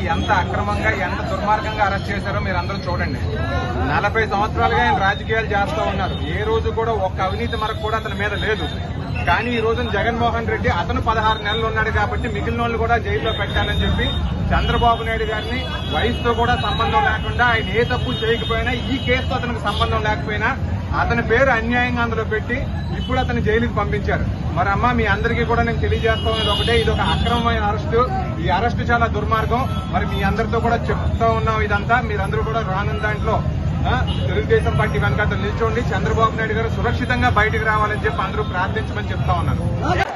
ఎంత అక్రమంగా ఎంత దుర్మార్గంగా అరెస్ట్ చేశారో మీరు అందరూ చూడండి నలభై సంవత్సరాలుగా ఆయన రాజకీయాలు చేస్తూ ఉన్నారు ఏ రోజు కూడా ఒక్క అవినీతి మరకు కూడా అతని మీద లేదు కానీ ఈ రోజున జగన్మోహన్ రెడ్డి అతను పదహారు నెలలు ఉన్నాడు కాబట్టి మిగిలిన వాళ్ళు కూడా జైల్లో పెట్టాలని చెప్పి చంద్రబాబు నాయుడు గారిని వయసుతో కూడా సంబంధం లేకుండా ఆయన ఏ తప్పు చేయకపోయినా ఈ కేసుతో అతనికి సంబంధం లేకపోయినా అతని పేరు అన్యాయంగా అందులో పెట్టి ఇప్పుడు అతని జైలుకి పంపించారు మరి అమ్మ మీ అందరికీ కూడా నేను తెలియజేస్తా ఉన్నది ఒకటే ఇది ఒక అక్రమమైన అరెస్టు ఈ అరెస్టు చాలా దుర్మార్గం మరి మీ అందరితో కూడా చెప్తా ఉన్నాం ఇదంతా మీరందరూ కూడా రానున్న దాంట్లో ఆ, తెలుగుదేశం పార్టీ వెనకాల నిల్చోండి చంద్రబాబు నాయుడు గారు సురక్షితంగా బయటకు రావాలని చెప్పి అందరూ ప్రార్థించమని చెప్తా ఉన్నాను